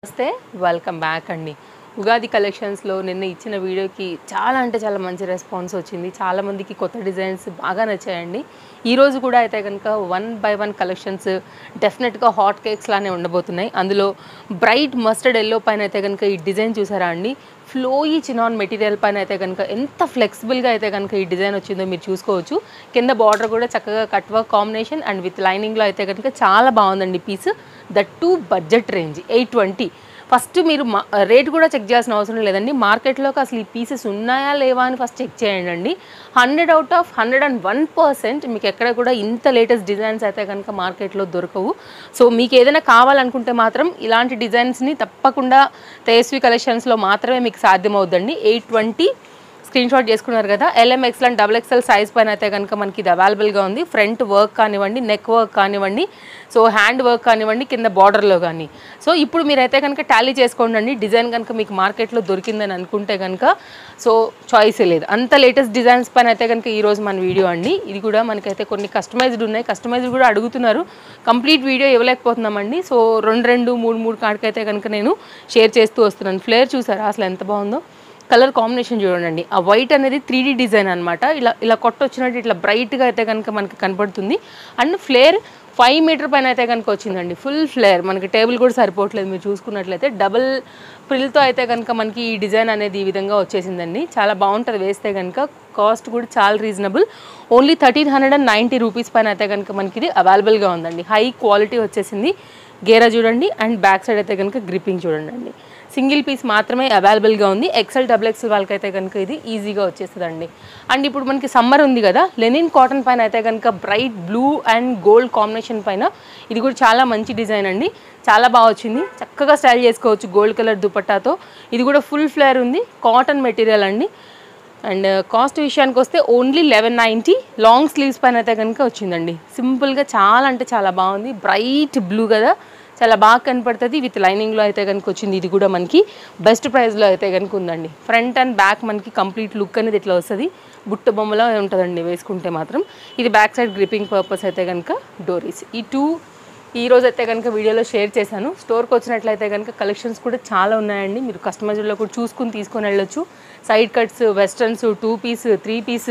నమస్తే welcome back అండి ఉగాది కలెక్షన్స్లో నిన్న ఇచ్చిన వీడియోకి చాలా అంటే చాలా మంచి రెస్పాన్స్ వచ్చింది చాలా మందికి కొత్త డిజైన్స్ బాగా నచ్చాయండి ఈ రోజు కూడా అయితే కనుక వన్ బై వన్ కలెక్షన్స్ డెఫినెట్గా హాట్ కేక్స్ లానే ఉండబోతున్నాయి అందులో బ్రైట్ మస్టర్డ్ ఎల్లో పైన అయితే కనుక ఈ డిజైన్ చూసారా అండి ఫ్లోయి చినాన్ మెటీరియల్ పైన అయితే కనుక ఎంత ఫ్లెక్సిబుల్గా అయితే కనుక ఈ డిజైన్ వచ్చిందో మీరు చూసుకోవచ్చు కింద బార్డర్ కూడా చక్కగా cut work combination and with లైనింగ్లో అయితే కనుక చాలా బాగుందండి piece that to budget range eight twenty first మీరు మా రేట్ కూడా చెక్ చేయాల్సిన అవసరం లేదండి మార్కెట్లోకి అసలు ఈ పీసెస్ ఉన్నాయా లేవా అని ఫస్ట్ చెక్ చేయండి hundred out of hundred and one percent మీకు ఎక్కడ కూడా ఇంత లేటెస్ట్ డిజైన్స్ అయితే కనుక మార్కెట్లో దొరకవు సో మీకు ఏదైనా కావాలనుకుంటే మాత్రం ఇలాంటి డిజైన్స్ని తప్పకుండా తేస్వి కలెక్షన్స్లో మాత్రమే మీకు సాధ్యమవుద్దండి ఎయిట్ ట్వంటీ స్క్రీన్ షాట్ చేసుకున్నారు కదా L M X L and double XL size పైన అయితే కనుక మనకి ఇది అవైలబుల్గా ఉంది ఫ్రంట్ వర్క్ కానివ్వండి నెక్ వర్క్ కానివ్వండి సో హ్యాండ్ వర్క్ కానివ్వండి కింద బార్డర్లో కానీ సో ఇప్పుడు మీరైతే కనుక టాలీ చేసుకోండి అండి డిజైన్ కనుక మీకు మార్కెట్లో దొరికిందని అనుకుంటే కనుక సో చాయిస్ లేదు అంత లేటెస్ట్ డిజైన్స్ పైన అయితే కనుక ఈరోజు మన వీడియో అండి ఇది కూడా మనకైతే కొన్ని కస్టమైజ్డ్ ఉన్నాయి కస్టమైజ్డ్ కూడా అడుగుతున్నారు కంప్లీట్ వీడియో ఇవ్వలేకపోతున్నామండి సో రెండు రెండు మూడు మూడు కాడికైతే కనుక నేను షేర్ చేస్తూ వస్తున్నాను ఫ్లేర్ చూసారా అసలు ఎంత బాగుందో కలర్ కాంబినేషన్ చూడండి ఆ వైట్ అనేది త్రీ డిజైన్ అనమాట ఇలా ఇలా కొట్టొచ్చినట్టు ఇట్లా బ్రైట్గా అయితే కనుక మనకి కనపడుతుంది అండ్ ఫ్లేర్ ఫైవ్ మీటర్ పైన అయితే కనుక వచ్చిందండి ఫుల్ ఫ్లేర్ మనకి టేబుల్ కూడా సరిపోవట్లేదు మీరు చూసుకున్నట్లయితే డబుల్ ప్రిల్తో అయితే కనుక మనకి ఈ డిజైన్ అనేది ఈ విధంగా వచ్చేసిందండి చాలా బాగుంటుంది వేస్తే కనుక కాస్ట్ కూడా చాలా reasonable only thirteen hundred and ninety rupees పైన అయితే కనుక మనకి ఇది అవైలబుల్గా ఉందండి హై క్వాలిటీ వచ్చేసింది గేరా చూడండి అండ్ బ్యాక్ సైడ్ అయితే కనుక గ్రిప్పింగ్ చూడండి అండి సింగిల్ పీస్ మాత్రమే అవైలబుల్గా ఉంది ఎక్సెల్ డబుల్ ఎక్సెల్ వాళ్ళకైతే కనుక ఇది ఈజీగా వచ్చేస్తుందండి అండ్ ఇప్పుడు మనకి సమ్మర్ ఉంది కదా లెనిన్ కాటన్ పైన అయితే కనుక bright blue and gold combination పైన ఇది కూడా చాలా మంచి డిజైన్ అండి చాలా బాగా వచ్చింది చక్కగా స్టైల్ చేసుకోవచ్చు గోల్డ్ కలర్ దుపట్టాతో ఇది కూడా ఫుల్ ఫ్లేర్ ఉంది కాటన్ మెటీరియల్ అండి అండ్ కాస్ట్ విషయానికి వస్తే only eleven ninety long sleeves పైన అయితే కనుక వచ్చిందండి సింపుల్గా చాలా అంటే చాలా బాగుంది బ్రైట్ బ్లూ కదా చాలా బాగా కనపడుతుంది విత్ లైనింగ్లో అయితే కనుక వచ్చింది ఇది కూడా మనకి బెస్ట్ ప్రైస్లో అయితే కనుక ఉందండి ఫ్రంట్ అండ్ బ్యాక్ మనకి కంప్లీట్ లుక్ అనేది ఇట్లా వస్తుంది బుట్ట బొమ్మలో ఉంటుందండి వేసుకుంటే మాత్రం ఇది బ్యాక్ సైడ్ గ్రిప్పింగ్ పర్పస్ అయితే కనుక డోరీస్ ఈ టూ ఈ రోజు అయితే కనుక వీడియోలో షేర్ చేశాను స్టోర్కి వచ్చినట్లయితే కనుక కలెక్షన్స్ కూడా చాలా ఉన్నాయండి మీరు కస్టమైజర్లో కూడా చూసుకుని తీసుకొని వెళ్ళొచ్చు side cuts westerns two piece three piece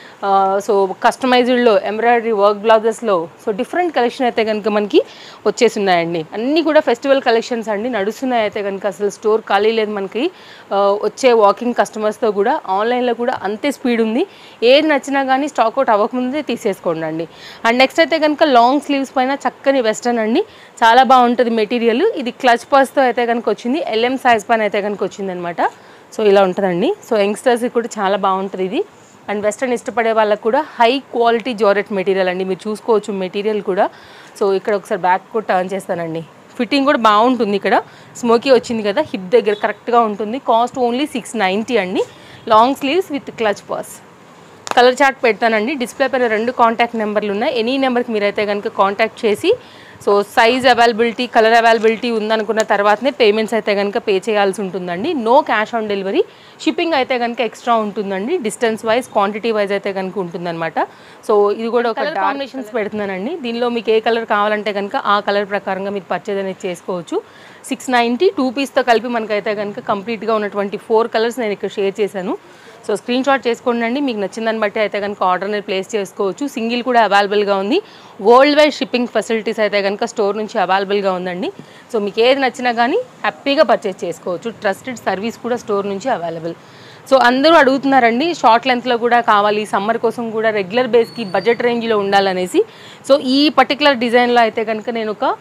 so కస్టమైజ్డ్లో ఎంబ్రాయిడరీ వర్క్ బ్లౌజెస్లో సో డిఫరెంట్ కలెక్షన్ అయితే కనుక మనకి వచ్చేసి ఉన్నాయండి అన్నీ కూడా ఫెస్టివల్ కలెక్షన్స్ అండి నడుస్తున్నాయి అయితే కనుక అసలు స్టోర్ ఖాళీ లేదు మనకి ఆ, వచ్చే వాకింగ్ కస్టమర్స్తో కూడా ఆన్లైన్లో కూడా అంతే స్పీడ్ ఉంది ఏది నచ్చినా కానీ స్టాక్ అవుట్ అవ్వకముందే తీసేసుకోండి అండి అండ్ నెక్స్ట్ అయితే కనుక లాంగ్ స్లీవ్స్ పైన చక్కని వెస్టర్న్ అండి చాలా బాగుంటుంది మెటీరియల్ ఇది క్లచ్ పర్స్తో అయితే కనుక వచ్చింది ఎల్ఎం సైజ్ పైన అయితే కనుక వచ్చింది సో ఇలా ఉంటుందండి సో యంగ్స్టర్స్కి కూడా చాలా బాగుంటుంది ఇది అండ్ వెస్ట్రన్ ఇష్టపడే వాళ్ళకు కూడా హై క్వాలిటీ జారెట్ మెటీరియల్ అండి మీరు చూసుకోవచ్చు మెటీరియల్ కూడా సో ఇక్కడ ఒకసారి బ్యాక్ కూడా టర్న్ చేస్తానండి ఫిట్టింగ్ కూడా బాగుంటుంది ఇక్కడ స్మోకీ వచ్చింది కదా హిప్ దగ్గర కరెక్ట్గా ఉంటుంది కాస్ట్ ఓన్లీ సిక్స్ నైంటీ అండి long sleeves with clutch purse colour chart పెడతానండి డిస్ప్లే పైన రెండు కాంటాక్ట్ నెంబర్లు ఉన్నాయి ఎనీ నెంబర్కి మీరైతే కనుక కాంటాక్ట్ చేసి so size availability colour availability ఉందనుకున్న తర్వాతనే పేమెంట్స్ అయితే కనుక పే చేయాల్సి ఉంటుందండి no cash on delivery shipping అయితే కనుక ఎక్స్ట్రా ఉంటుందండి డిస్టెన్స్ వైజ్ క్వాంటిటీ వైజ్ అయితే కనుక ఉంటుందన్నమాట సో ఇది కూడా ఒక కాంబినేషన్స్ పెడుతున్నానండి దీనిలో మీకు ఏ కలర్ కావాలంటే కనుక ఆ కలర్ ప్రకారంగా మీరు పర్చేజ్ అనేది చేసుకోవచ్చు సిక్స్ నైంటీ టూ పీస్తో కలిపి మనకైతే కనుక కంప్లీట్గా ఉన్నటువంటి ఫోర్ కలర్స్ నేను ఇక్కడ షేర్ చేశాను సో స్క్రీన్ షాట్ చేసుకోండి అండి మీకు నచ్చిన దాన్ని బట్టి అయితే కనుక ఆర్డర్ అనేది ప్లేస్ చేసుకోవచ్చు సింగిల్ కూడా అవైలబుల్గా ఉంది వరల్డ్ వైడ్ షిప్పింగ్ ఫెసిలిటీస్ అయితే కనుక స్టోర్ నుంచి అవైలబుల్గా ఉందండి సో మీకు ఏది నచ్చినా కానీ హ్యాపీగా పర్చేస్ చేసుకోవచ్చు ట్రస్టెడ్ సర్వీస్ కూడా స్టోర్ నుంచి అవైలబుల్ సో అందరూ అడుగుతున్నారండి షార్ట్ లెంత్లో కూడా కావాలి సమ్మర్ కోసం కూడా రెగ్యులర్ బేస్కి బడ్జెట్ రేంజ్లో ఉండాలనేసి సో ఈ పర్టికులర్ డిజైన్లో అయితే కనుక నేను ఒక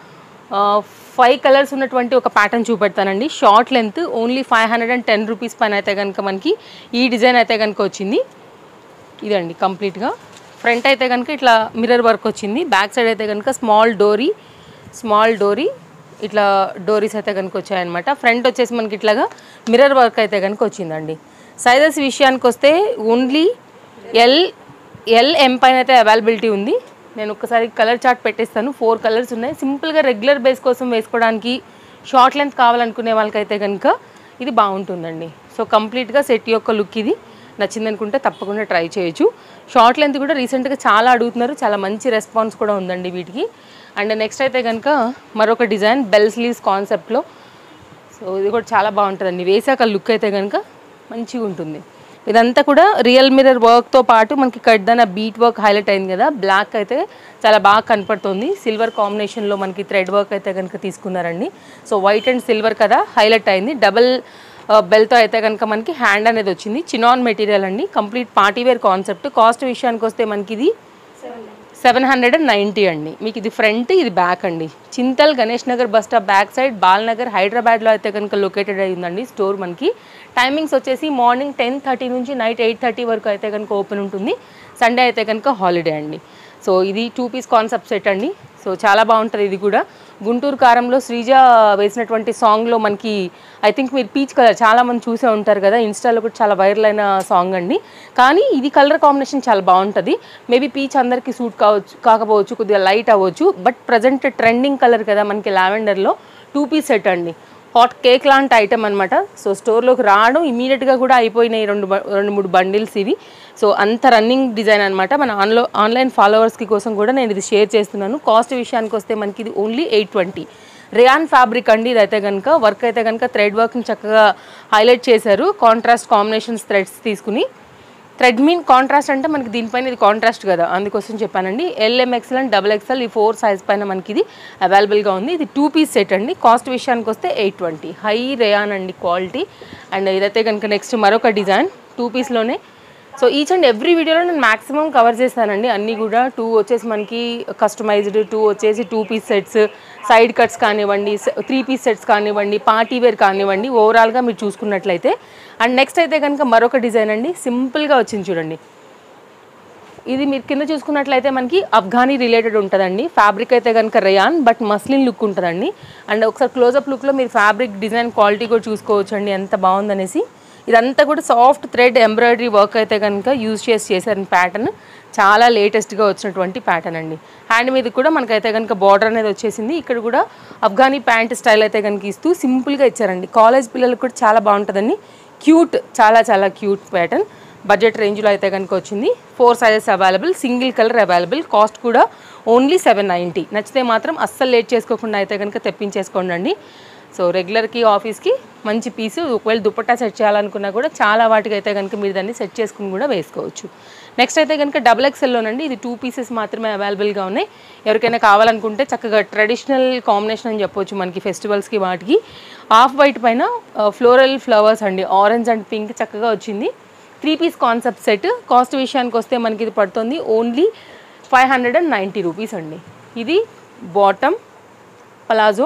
ఫైవ్ కలర్స్ ఉన్నటువంటి ఒక ప్యాటర్న్ చూపెడతానండి short length only five hundred and ten rupees పైన అయితే కనుక మనకి ఈ డిజైన్ అయితే కనుక వచ్చింది ఇదండి కంప్లీట్గా ఫ్రంట్ అయితే కనుక ఇట్లా మిర్రర్ వర్క్ వచ్చింది బ్యాక్ సైడ్ అయితే కనుక స్మాల్ డోరీ స్మాల్ డోరీ ఇట్లా డోరీస్ అయితే కనుక వచ్చాయన్నమాట ఫ్రంట్ వచ్చేసి మనకి ఇట్లాగా మిర్రర్ వర్క్ అయితే కనుక వచ్చిందండి సైజెస్ విషయానికి వస్తే ఓన్లీ ఎల్ ఎల్ ఎం పైన అయితే అవైలబిలిటీ ఉంది నేను ఒక్కసారి కలర్ చార్ట్ పెట్టేస్తాను ఫోర్ కలర్స్ ఉన్నాయి సింపుల్గా రెగ్యులర్ బేస్ కోసం వేసుకోవడానికి షార్ట్ లెంత్ కావాలనుకునే వాళ్ళకైతే కనుక ఇది బాగుంటుందండి సో కంప్లీట్గా సెట్ యొక్క లుక్ ఇది నచ్చింది అనుకుంటే తప్పకుండా ట్రై చేయొచ్చు షార్ట్ లెంత్ కూడా రీసెంట్గా చాలా అడుగుతున్నారు చాలా మంచి రెస్పాన్స్ కూడా ఉందండి వీటికి అండ్ నెక్స్ట్ అయితే కనుక మరొక డిజైన్ బెల్ స్లీవ్స్ కాన్సెప్ట్లో సో ఇది కూడా చాలా బాగుంటుందండి వేసాక లుక్ అయితే కనుక మంచిగా ఉంటుంది ఇదంతా కూడా రియల్ మిరర్ వర్క్తో పాటు మనకి కడ్దన బీట్ వర్క్ హైలైట్ అయింది కదా బ్లాక్ అయితే చాలా బాగా కనపడుతుంది సిల్వర్ కాంబినేషన్లో మనకి థ్రెడ్ వర్క్ అయితే కనుక తీసుకున్నారండి సో వైట్ అండ్ సిల్వర్ కదా హైలైట్ అయింది డబల్ బెల్తో అయితే కనుక మనకి హ్యాండ్ అనేది వచ్చింది చినాన్ మెటీరియల్ అండి complete party wear concept cost విషయానికి వస్తే మనకి ఇది సెవెన్ హండ్రెడ్ అండ్ నైంటీ అండి మీకు ఇది ఫ్రంట్ ఇది బ్యాక్ అండి Chintal Ganesh Nagar bus stop back side Balnagar హైదరాబాద్లో అయితే కనుక లొకేటెడ్ అయ్యిందండి స్టోర్ మనకి టైమింగ్స్ వచ్చేసి మార్నింగ్ టెన్ థర్టీ నుంచి నైట్ ఎయిట్ థర్టీ వరకు అయితే కనుక ఓపెన్ ఉంటుంది సండే అయితే కనుక హాలిడే అండి సో ఇది టూ పీస్ కాన్సెప్ట్ సెట్ అండి సో చాలా బాగుంటుంది ఇది కూడా గుంటూరు కారంలో శ్రీజ వేసినటువంటి సాంగ్లో మనకి ఐ థింక్ మీరు పీచ్ కలర్ చాలా మంది చూసే ఉంటారు కదా ఇన్స్టాలో కూడా చాలా వైరల్ అయిన సాంగ్ అండి కానీ ఇది కలర్ కాంబినేషన్ చాలా బాగుంటుంది మేబీ పీచ్ అందరికీ సూట్ కావచ్చు కాకపోవచ్చు కొద్దిగా లైట్ అవ్వచ్చు బట్ ప్రజెంట్ ట్రెండింగ్ కలర్ కదా మనకి లావెండర్లో టూ పీస్ సెట్ అండి హాట్ కేక్ లాంటి ఐటమ్ అనమాట సో స్టోర్లోకి రావడం ఇమీడియట్గా కూడా అయిపోయినాయి రెండు బ- రెండు మూడు బండిల్స్ ఇవి సో అంత రన్నింగ్ డిజైన్ అనమాట మన ఆన్లో ఆన్లైన్ ఫాలోవర్స్కి కోసం కూడా నేను ఇది షేర్ చేస్తున్నాను కాస్ట్ విషయానికి వస్తే మనకి ఇది only eight twenty rayon fabric అండి ఇదైతే కనుక వర్క్ అయితే కనుక థ్రెడ్ వర్క్ని చక్కగా హైలైట్ చేశారు కాంట్రాస్ట్ కాంబినేషన్స్ థ్రెడ్స్ తీసుకుని థ్రెడ్ మీన్ కాంట్రాస్ట్ అంటే మనకి దీనిపైన ఇది కాంట్రాస్ట్ కదా అందుకోసం చెప్పానండి ఎల్ఎంఎక్స్ఎల్ అండ్ డబుల్ ఎక్స్ఎల్ ఈ ఫోర్ సైజ్ పైన మనకి ఇది అవైలబుల్గా ఉంది ఇది టూ పీస్ సెట్ అండి కాస్ట్ విషయానికి వస్తే ఎయిట్ ట్వంటీ హై రేయాన్ అండి క్వాలిటీ అండ్ ఇదైతే కనుక నెక్స్ట్ మరొక డిజైన్ టూ పీస్లోనే సో ఈచ్ అండ్ ఎవ్రీ వీడియోలో నేను మాక్సిమం కవర్ చేస్తానండి అన్నీ కూడా టూ వచ్చేసి మనకి కస్టమైజ్డ్ టూ వచ్చేసి two piece sets side cuts కానివ్వండి త్రీ పీస్ సెట్స్ కానివ్వండి పార్టీ వేర్ కానివ్వండి ఓవరాల్గా మీరు చూసుకున్నట్లయితే అండ్ నెక్స్ట్ అయితే కనుక మరొక డిజైన్ అండి సింపుల్గా వచ్చింది చూడండి ఇది మీరు కింద చూసుకున్నట్లయితే మనకి అఫ్ఘానీ రిలేటెడ్ ఉంటుందండి ఫ్యాబ్రిక్ అయితే కనుక రేయాన్ బట్ మస్లిన్ లుక్ ఉంటుందండి అండ్ ఒకసారి క్లోజప్ లుక్లో మీరు ఫ్యాబ్రిక్ డిజైన్ క్వాలిటీ కూడా చూసుకోవచ్చు అండి ఎంత బాగుందనేసి ఇదంతా కూడా సాఫ్ట్ థ్రెడ్ ఎంబ్రాయిడరీ వర్క్ అయితే కనుక యూజ్ చేసి చేశారు ప్యాటర్న్ చాలా లేటెస్ట్గా వచ్చినటువంటి ప్యాటర్న్ అండి హ్యాండ్ మీద కూడా మనకైతే కనుక బార్డర్ అనేది వచ్చేసింది ఇక్కడ కూడా అఫ్ఘానీ ప్యాంట్ స్టైల్ అయితే కనుక ఇస్తూ సింపుల్గా ఇచ్చారండి కాలేజ్ పిల్లలకు కూడా చాలా బాగుంటుందండి క్యూట్ చాలా చాలా క్యూట్ ప్యాటర్న్ బడ్జెట్ రేంజ్లో అయితే కనుక వచ్చింది four sizes available single colour available cost కూడా ఓన్లీ సెవెన్ నైంటీ నచ్చితే మాత్రం అస్సలు లేట్ చేసుకోకుండా అయితే కనుక తెప్పించేసుకోండి అండి సో రెగ్యులర్కి ఆఫీస్కి మంచి పీసు ఒకవేళ దుపట్టా సెట్ చేయాలనుకున్నా కూడా చాలా వాటికి అయితే కనుక మీరు దాన్ని సెట్ చేసుకుని కూడా వేసుకోవచ్చు నెక్స్ట్ అయితే కనుక డబుల్ ఎక్స్ఎల్లోనండి ఇది టూ పీసెస్ మాత్రమే అవైలబుల్గా ఉన్నాయి ఎవరికైనా కావాలనుకుంటే చక్కగా ట్రెడిషనల్ కాంబినేషన్ అని చెప్పొచ్చు మనకి ఫెస్టివల్స్కి వాటికి ఆఫ్ వైట్ పైన ఫ్లోరల్ ఫ్లవర్స్ అండి ఆరెంజ్ అండ్ పింక్ చక్కగా వచ్చింది three piece concept set cost విషయానికి వస్తే మనకి ఇది పడుతుంది only five hundred and ninety rupees అండి ఇది బాటమ్ పలాజో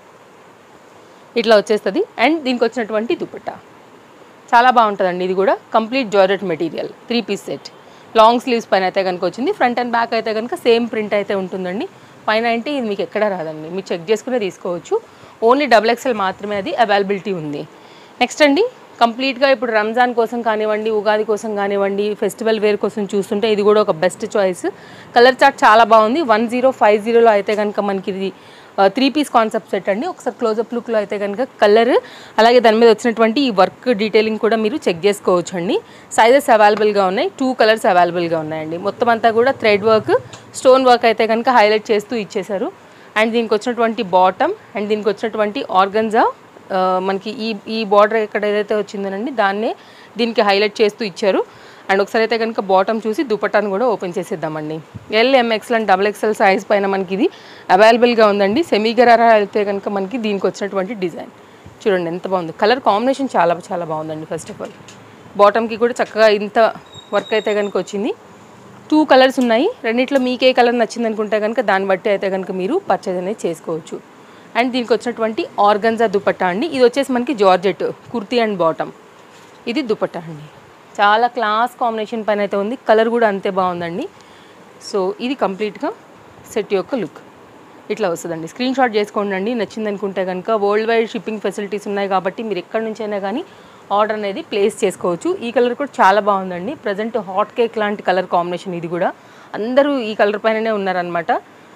ఇట్లా వచ్చేస్తుంది అండ్ దీనికి వచ్చినటువంటి దుపట్టా చాలా బాగుంటుందండి ఇది కూడా complete georgette material three piece set long sleeves పైన అయితే కనుక వచ్చింది ఫ్రంట్ అండ్ బ్యాక్ అయితే కనుక సేమ్ ప్రింట్ అయితే ఉంటుందండి పైన అంటే ఇది మీకు ఎక్కడ రాదండి మీరు చెక్ చేసుకునే తీసుకోవచ్చు ఓన్లీ డబుల్ ఎక్స్ఎల్ మాత్రమే అది అవైలబిలిటీ ఉంది నెక్స్ట్ అండి కంప్లీట్గా ఇప్పుడు రంజాన్ కోసం కానివ్వండి ఉగాది కోసం కానివ్వండి ఫెస్టివల్ వేర్ కోసం చూస్తుంటే ఇది కూడా ఒక బెస్ట్ చాయిస్ కలర్ చార్ట్ చాలా బాగుంది వన్ జీరో ఫైవ్ జీరోలో అయితే కనుక మనకి ఇది త్రీ పీస్ కాన్సెప్ట్ సెట్ అండి ఒకసారి క్లోజప్ లుక్లో అయితే కనుక కలర్ అలాగే దాని మీద వచ్చినటువంటి ఈ వర్క్ డీటెయిలింగ్ కూడా మీరు చెక్ చేసుకోవచ్చు అండి సైజెస్ అవైలబుల్గా ఉన్నాయి టూ కలర్స్ అవైలబుల్గా ఉన్నాయండి మొత్తం అంతా కూడా థ్రెడ్ వర్క్ స్టోన్ వర్క్ అయితే కనుక హైలైట్ చేస్తూ ఇచ్చేశారు అండ్ దీనికి వచ్చినటువంటి బాటమ్ అండ్ దీనికి వచ్చినటువంటి ఆర్గన్జా మనకి ఈ ఈ బార్డర్ ఎక్కడ ఏదైతే వచ్చిందోనండి దాన్నే దీనికి హైలైట్ చేస్తూ ఇచ్చారు అండ్ ఒకసారి అయితే కనుక బాటమ్ చూసి దుపట్టాను కూడా ఓపెన్ చేసేద్దామండి L M XL and double XL size పైన మనకి ఇది అవైలబుల్గా ఉందండి సెమీగరారా అయితే కనుక మనకి దీనికి వచ్చినటువంటి డిజైన్ చూడండి ఎంత బాగుంది కలర్ కాంబినేషన్ చాలా చాలా బాగుందండి ఫస్ట్ ఆఫ్ ఆల్ బాటమ్కి కూడా చక్కగా ఇంత వర్క్ అయితే కనుక వచ్చింది టూ కలర్స్ ఉన్నాయి రెండిట్లో మీకు ఏ కలర్ నచ్చింది అనుకుంటే కనుక దాన్ని బట్టి అయితే కనుక మీరు పర్చేజ్ అనేది చేసుకోవచ్చు అండ్ దీనికి వచ్చినటువంటి ఆర్గన్జా దుపట్టా అండి ఇది వచ్చేసి మనకి జార్జెట్ కుర్తీ అండ్ బాటమ్ ఇది దుపట్టా అండి చాలా క్లాస్ కాంబినేషన్ పైన అయితే ఉంది కలర్ కూడా అంతే బాగుందండి సో ఇది కంప్లీట్గా సెట్ యొక్క లుక్ ఇట్లా వస్తుందండి స్క్రీన్ షాట్ చేసుకోండి అండి నచ్చింది అనుకుంటే కనుక వరల్డ్ వైడ్ షిప్పింగ్ ఫెసిలిటీస్ ఉన్నాయి కాబట్టి మీరు ఎక్కడి నుంచైనా కానీ ఆర్డర్ అనేది ప్లేస్ చేసుకోవచ్చు ఈ కలర్ కూడా చాలా బాగుందండి ప్రజెంట్ హాట్ కేక్ లాంటి కలర్ కాంబినేషన్ ఇది కూడా అందరూ ఈ కలర్ పైననే ఉన్నారనమాట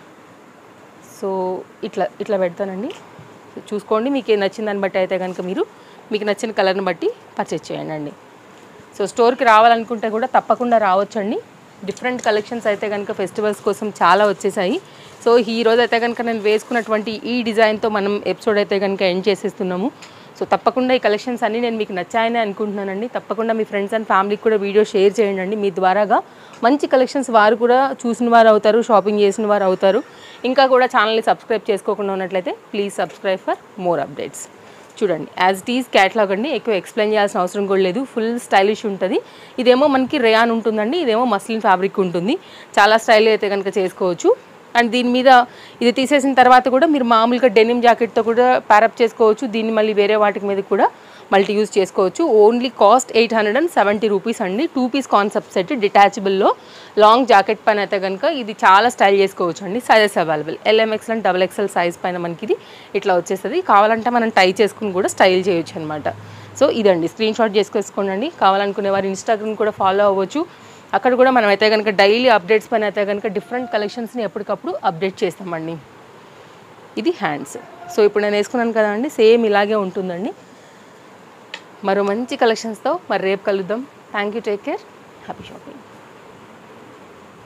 సో ఇట్లా ఇట్లా పెడతానండి సో చూసుకోండి మీకు ఏం నచ్చిన దాన్ని బట్టి అయితే కనుక మీరు మీకు నచ్చిన కలర్ని బట్టి పర్చేజ్ చేయండి అండి సో స్టోర్కి రావాలనుకుంటే కూడా తప్పకుండా రావచ్చండి డిఫరెంట్ కలెక్షన్స్ అయితే కనుక ఫెస్టివల్స్ కోసం చాలా వచ్చేసాయి సో ఈ రోజు అయితే కనుక నేను వేసుకున్నటువంటి ఈ డిజైన్తో మనం ఎపిసోడ్ అయితే కనుక ఎండ్ చేసేస్తున్నాము సో తప్పకుండా ఈ కలెక్షన్స్ అన్నీ నేను మీకు నచ్చాయని అనుకుంటున్నానండి తప్పకుండా మీ ఫ్రెండ్స్ అండ్ ఫ్యామిలీకి కూడా వీడియో షేర్ చేయండి అండి మీ ద్వారాగా మంచి కలెక్షన్స్ వారు కూడా చూసిన వారు అవుతారు షాపింగ్ చేసిన వారు అవుతారు ఇంకా కూడా ఛానల్ని సబ్స్క్రైబ్ చేసుకోకుండా ఉన్నట్లయితే please subscribe for more updates చూడండి యాజ్ ఇట్ ఈజ్ క్యాట్లాగ్ అండి ఎక్కువ ఎక్స్ప్లెయిన్ చేయాల్సిన అవసరం కూడా లేదు ఫుల్ స్టైలిష్ ఉంటుంది ఇదేమో మనకి రేయాన్ ఉంటుందండి ఇదేమో మస్లిన్ ఫ్యాబ్రిక్ ఉంటుంది చాలా స్టైల్ అయితే కనుక చేసుకోవచ్చు అండ్ దీని మీద ఇది తీసేసిన తర్వాత కూడా మీరు మామూలుగా డెనిమ్ జాకెట్తో కూడా ప్యారప్ చేసుకోవచ్చు దీన్ని మళ్ళీ వేరే వాటికి మీద కూడా మల్టీ యూజ్ చేసుకోవచ్చు only cost eight hundred and seventy rupees అండి టూ పీస్ కాన్సెప్ట్ సెట్ డిటాచబుల్లో లాంగ్ జాకెట్ పైన అయితే కనుక ఇది చాలా స్టైల్ చేసుకోవచ్చు అండి sizes available L M X and double XL size పైన మనకి ఇది ఇట్లా వచ్చేస్తుంది కావాలంటే మనం టై చేసుకుని కూడా స్టైల్ చేయొచ్చు అనమాట సో ఇదండి స్క్రీన్ షాట్ చేసుకొచ్చుకోండి కావాలనుకునే వారు ఇన్స్టాగ్రామ్ కూడా ఫాలో అవ్వచ్చు అక్కడ కూడా మనం అయితే కనుక డైలీ అప్డేట్స్ పైన అయితే కనుక డిఫరెంట్ కలెక్షన్స్ని ఎప్పటికప్పుడు అప్డేట్ చేస్తామండి ఇది హ్యాండ్స్ సో ఇప్పుడు నేను వేసుకున్నాను కదా అండి సేమ్ ఇలాగే ఉంటుందండి మరో మంచి కలెక్షన్స్తో మరి రేపు కలుద్దాం thank you take care happy shopping